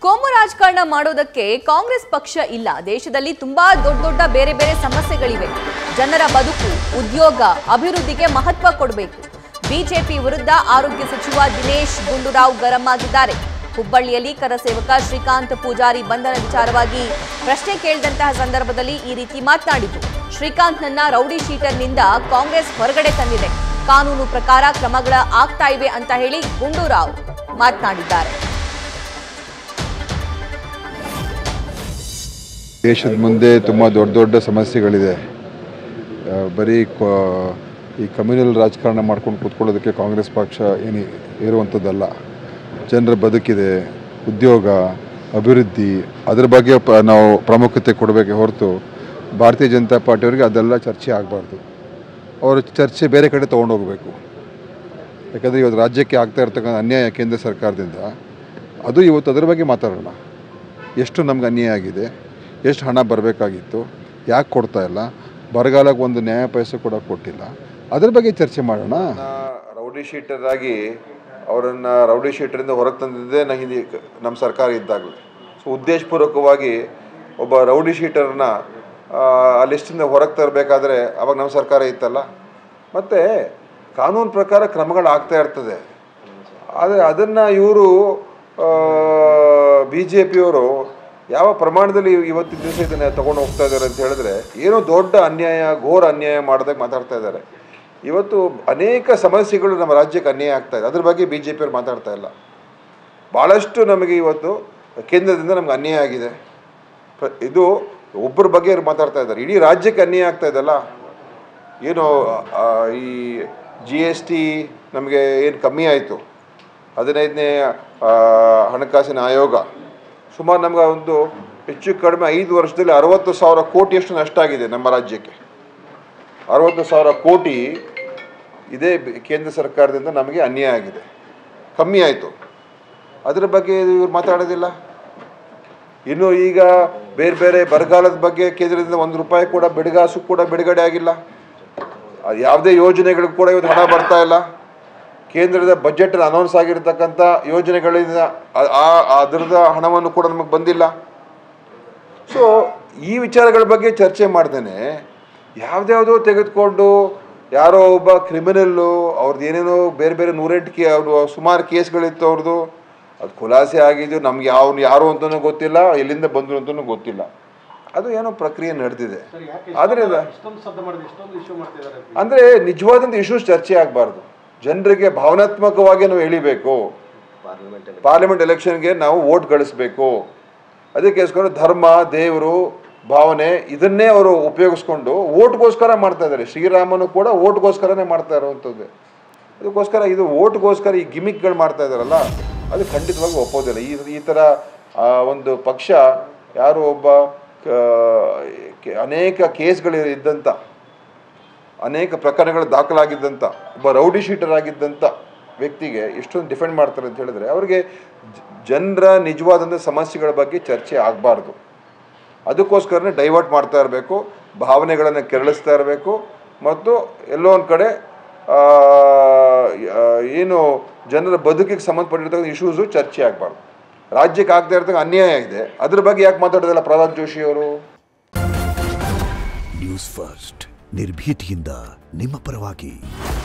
ಕೋಮು ರಾಜಕಾರಣ ಮಾಡೋದಕ್ಕೆ ಕಾಂಗ್ರೆಸ್ ಪಕ್ಷ ಇಲ್ಲ ದೇಶದಲ್ಲಿ ತುಂಬಾ ದೊಡ್ಡ ದೊಡ್ಡ ಬೇರೆ ಬೇರೆ ಸಮಸ್ಯೆಗಳಿವೆ ಜನರ ಬದುಕು ಉದ್ಯೋಗ ಅಭಿವೃದ್ಧಿಗೆ ಮಹತ್ವ ಕೊಡಬೇಕು ಬಿಜೆಪಿ ವಿರುದ್ಧ ಆರೋಗ್ಯ ಸಚಿವ ದಿನೇಶ್ ಗುಂಡೂರಾವ್ ಗರಂ ಆಗಿದ್ದಾರೆ ಹುಬ್ಬಳ್ಳಿಯಲ್ಲಿ ಕರಸೇವಕ ಶ್ರೀಕಾಂತ್ ಪೂಜಾರಿ ಬಂಧನ ವಿಚಾರವಾಗಿ ಪ್ರಶ್ನೆ ಕೇಳಿದಂತಹ ಸಂದರ್ಭದಲ್ಲಿ ಈ ರೀತಿ ಮಾತನಾಡಿದ್ರು ಶ್ರೀಕಾಂತ್ನನ್ನ ರೌಡಿ ಶೀಟರ್ನಿಂದ ಕಾಂಗ್ರೆಸ್ ಹೊರಗಡೆ ತಂದಿದೆ ಕಾನೂನು ಪ್ರಕಾರ ಕ್ರಮಗಳ ಆಗ್ತಾ ಇವೆ ಅಂತ ಹೇಳಿ ಗುಂಡೂರಾವ್ ಮಾತನಾಡಿದ್ದಾರೆ ದೇಶದ ಮುಂದೆ ತುಂಬ ದೊಡ್ಡ ದೊಡ್ಡ ಸಮಸ್ಯೆಗಳಿದೆ ಆ, ಬರೀ ಕ್ವ- ಈ ಕಮ್ಯುನಲ್ ರಾಜಕಾರಣ ಮಾಡ್ಕೊಂಡು ಕೂತ್ಕೊಳ್ಳೋದಕ್ಕೆ ಕಾಂಗ್ರೆಸ್ ಪಕ್ಷ ಏನು ಇರುವಂಥದ್ದಲ್ಲ ಜನರ ಬದುಕಿದೆ ಉದ್ಯೋಗ ಅಭಿವೃದ್ಧಿ ಅದ್ರ ಬಗ್ಗೆ ಪ ನಾವು ಪ್ರಾಮುಖ್ಯತೆ ಕೊಡಬೇಕೆ ಹೊರತು ಭಾರತೀಯ ಜನತಾ ಪಾರ್ಟಿಯವರಿಗೆ ಅದೆಲ್ಲ ಚರ್ಚೆ ಆಗಬಾರ್ದು ಅವರು ಚರ್ಚೆ ಬೇರೆ ಕಡೆ ತೊಗೊಂಡೋಗ್ಬೇಕು ಯಾಕಂದರೆ ಇವತ್ತು ರಾಜ್ಯಕ್ಕೆ ಆಗ್ತಾ ಇರ್ತಕ್ಕಂಥ ಅನ್ಯಾಯ ಕೇಂದ್ರ ಸರ್ಕಾರದಿಂದ ಅದು ಇವತ್ತು ಅದರ ಬಗ್ಗೆ ಮಾತಾಡೋಣ ಎಷ್ಟು ನಮ್ಗೆ ಅನ್ಯಾಯ ಆಗಿದೆ ಎಷ್ಟು ಹಣ ಬರಬೇಕಾಗಿತ್ತು ಯಾಕೆ ಕೊಡ್ತಾ ಇಲ್ಲ ಬರಗಾಲಕ್ಕೆ ಒಂದು ನ್ಯಾಯ ಪೈಸೆ ಕೂಡ ಕೊಟ್ಟಿಲ್ಲ ಅದ್ರ ಬಗ್ಗೆ ಚರ್ಚೆ ಮಾಡೋಣ ರೌಡಿ ಶೀಟರ್ ಆಗಿ ಅವರನ್ನು ರೌಡಿ ಶೀಟರಿಂದ ಹೊರಗೆ ತಂದಿದ್ದೇ ನಾ ಹಿಂದೆ ನಮ್ಮ ಸರ್ಕಾರ ಇದ್ದಾಗಲೇ ಸೊ ಉದ್ದೇಶಪೂರ್ವಕವಾಗಿ ಒಬ್ಬ ರೌಡಿ ಶೀಟರ್ನ ಆ ಲಿಸ್ಟಿಂದ ಹೊರಗೆ ತರಬೇಕಾದ್ರೆ ಅವಾಗ ನಮ್ಮ ಸರ್ಕಾರ ಇತ್ತಲ್ಲ ಮತ್ತು ಕಾನೂನು ಪ್ರಕಾರ ಕ್ರಮಗಳು ಆಗ್ತಾ ಇರ್ತದೆ ಆದರೆ ಅದನ್ನು ಇವರು ಬಿ ಜೆ ಪಿಯವರು ಯಾವ ಪ್ರಮಾಣದಲ್ಲಿ ಇವತ್ತಿನ ದಿವಸ ಇದನ್ನು ತಗೊಂಡು ಹೋಗ್ತಾ ಇದ್ದಾರೆ ಅಂತ ಹೇಳಿದ್ರೆ ಏನೋ ದೊಡ್ಡ ಅನ್ಯಾಯ ಘೋರ ಅನ್ಯಾಯ ಮಾಡಿದಾಗ ಮಾತಾಡ್ತಾ ಇದ್ದಾರೆ ಇವತ್ತು ಅನೇಕ ಸಮಸ್ಯೆಗಳು ನಮ್ಮ ರಾಜ್ಯಕ್ಕೆ ಅನ್ಯಾಯ ಆಗ್ತಾ ಇದೆ ಅದ್ರ ಬಗ್ಗೆ ಬಿ ಜೆ ಪಿಯವ್ರು ಮಾತಾಡ್ತಾ ಇಲ್ಲ ಭಾಳಷ್ಟು ನಮಗೆ ಇವತ್ತು ಕೇಂದ್ರದಿಂದ ನಮ್ಗೆ ಅನ್ಯಾಯ ಆಗಿದೆ ಪ್ರ- ಇದು ಒಬ್ಬರ ಬಗ್ಗೆ ಅವ್ರು ಮಾತಾಡ್ತಾ ಇದ್ದಾರೆ ಇಡೀ ರಾಜ್ಯಕ್ಕೆ ಅನ್ಯಾಯ ಆಗ್ತಾ ಇದೆಲ್ಲ ಏನು ಆ, ಈ ಜಿ ಎಸ್ ಟಿ ನಮಗೆ ಏನು ಕಮ್ಮಿ ಆಯಿತು ಹದಿನೈದನೇ ಹಣಕಾಸಿನ ಆಯೋಗ ಸುಮಾರು ನಮ್ಗೆ ಒಂದು ಹೆಚ್ಚು ಕಡಿಮೆ ಐದು ವರ್ಷದಲ್ಲಿ ಅರವತ್ತು ಸಾವಿರ ಕೋಟಿಯಷ್ಟು ನಷ್ಟ ಆಗಿದೆ ನಮ್ಮ ರಾಜ್ಯಕ್ಕೆ ಅರವತ್ತು ಸಾವಿರ ಕೋಟಿ ಇದೇ ಬೆ- ಕೇಂದ್ರ ಸರ್ಕಾರದಿಂದ ನಮಗೆ ಅನ್ಯಾಯ ಆಗಿದೆ ಕಮ್ಮಿ ಆಯಿತು ಅದರ ಬಗ್ಗೆ ಇವ್ರು ಮಾತಾಡೋದಿಲ್ಲ ಇನ್ನು ಈಗ ಬೇರೆ ಬೇರೆ ಬರಗಾಲದ ಬಗ್ಗೆ ಕೇಂದ್ರದಿಂದ ಒಂದು ರೂಪಾಯಿ ಕೂಡ ಬಿಡುಗಾಸು ಕೂಡ ಬಿಡುಗಡೆ ಆಗಿಲ್ಲ ಅದು ಯಾವುದೇ ಯೋಜನೆಗಳಿಗೂ ಕೂಡ ಇವತ್ತು ಹಣ ಬರ್ತಾ ಇಲ್ಲ ಕೇಂದ್ರದ ಬಜೆಟ್ ಅನೌನ್ಸ್ ಆಗಿರ್ತಕ್ಕಂಥ ಯೋಜನೆಗಳಿಂದ ಆ- ಆ- ಅದರದ ಹಣವನ್ನು ಕೂಡ ನಮಗೆ ಬಂದಿಲ್ಲ ಸೊ ಈ ವಿಚಾರಗಳ ಬಗ್ಗೆ ಚರ್ಚೆ ಮಾಡ್ದೇನೆ ಯಾವ್ದ್ಯಾವುದೋ ತೆಗೆದುಕೊಂಡು ಯಾರೋ ಒಬ್ಬ ಕ್ರಿಮಿನಲ್ಲು ಅವ್ರದ್ದು ಏನೇನೋ ಬೇರೆ ಬೇರೆ ನೂರೆಂಟು ಕೇ ಅವರು ಸುಮಾರು ಕೇಸ್ಗಳಿತ್ತು ಅವ್ರದ್ದು ಅದು ಖುಲಾಸೆ ಆಗಿದ್ದು ನಮ್ಗೆ ಯಾವ ಯಾರು ಅಂತಲೂ ಗೊತ್ತಿಲ್ಲ ಎಲ್ಲಿಂದ ಬಂದರು ಅಂತಲೂ ಗೊತ್ತಿಲ್ಲ ಅದು ಏನೋ ಪ್ರಕ್ರಿಯೆ ನಡೆದಿದೆ ಆದ್ದರಿಂದ ಇಷ್ಟೊಂದು ಶಬ್ದ ಮಾಡಿದ್ರೆ ಇಷ್ಟೊಂದು ಇಶ್ಯೂ ಮಾಡ್ತಿದ್ದಾರೆ ಅಂದರೆ ನಿಜವಾದಂಥ ಇಶ್ಯೂಸ್ ಚರ್ಚೆ ಆಗಬಾರ್ದು ಜನರಿಗೆ ಭಾವನಾತ್ಮಕವಾಗಿ ನಾವು ಎಳಿಬೇಕು ಪಾರ್ಲಿಮೆಂಟ್ ಎಲೆಕ್ಷನ್ಗೆ ನಾವು ವೋಟ್ ಗಳಿಸ್ಬೇಕು ಅದಕ್ಕೋಸ್ಕರ ಧರ್ಮ ದೇವರು ಭಾವನೆ ಇದನ್ನೇ ಅವರು ಉಪಯೋಗಿಸ್ಕೊಂಡು ಓಟ್ಗೋಸ್ಕರ ಮಾಡ್ತಾ ಇದ್ದಾರೆ ಶ್ರೀರಾಮನು ಕೂಡ ಓಟ್ಗೋಸ್ಕರನೇ ಮಾಡ್ತಾ ಇರುವಂಥದ್ದು ಅದಕ್ಕೋಸ್ಕರ ಇದು ಓಟ್ಗೋಸ್ಕರ ಈ ಗಿಮಿಕ್ಗಳು ಮಾಡ್ತಾ ಇದ್ದಾರಲ್ಲ ಅದು ಖಂಡಿತವಾಗಿ ಒಪ್ಪೋದಿಲ್ಲ ಈ ಈ ಥರ ಆ, ಒಂದು ಪಕ್ಷ ಯಾರು ಒಬ್ಬ ಕ- ಕೆ- ಅನೇಕ ಕೇಸ್ಗಳು ಇದ್ದಂಥ ಅನೇಕ ಪ್ರಕರಣಗಳು ದಾಖಲಾಗಿದ್ದಂಥ ಒಬ್ಬ ರೌಡಿ ಶೀಟರ್ ಆಗಿದ್ದಂಥ ವ್ಯಕ್ತಿಗೆ ಎಷ್ಟೊಂದು ಡಿಫೆಂಡ್ ಮಾಡ್ತಾರೆ ಅಂತ ಹೇಳಿದ್ರೆ ಅವರಿಗೆ ಜನರ ನಿಜವಾದಂಥ ಸಮಸ್ಯೆಗಳ ಬಗ್ಗೆ ಚರ್ಚೆ ಆಗಬಾರ್ದು ಅದಕ್ಕೋಸ್ಕರನೇ ಡೈವರ್ಟ್ ಮಾಡ್ತಾ ಇರಬೇಕು ಭಾವನೆಗಳನ್ನು ಕೆರಳಿಸ್ತಾ ಇರಬೇಕು ಮತ್ತು ಎಲ್ಲೋ ಒಂದು ಕಡೆ ಆ, ಆ, ಏನು ಜನರ ಬದುಕಿಗೆ ಸಂಬಂಧಪಟ್ಟಿರ್ತಕ್ಕಂಥ ಇಶ್ಯೂಸು ಚರ್ಚೆ ಆಗಬಾರ್ದು ರಾಜ್ಯಕ್ಕೆ ಆಗ್ತಾ ಇರ್ತಕ್ಕ ಅನ್ಯಾಯ ಇದೆ ಅದ್ರ ಬಗ್ಗೆ ಯಾಕೆ ಮಾತಾಡೋದಿಲ್ಲ ಪ್ರಹ್ಲಾದ್ ಜೋಶಿ ಅವರು ನ್ಯೂಸ್ ಫಸ್ಟ್ ನಿರ್ಭೀತಿಯಿಂದ ನಿಮ್ಮ ಪರವಾಗಿ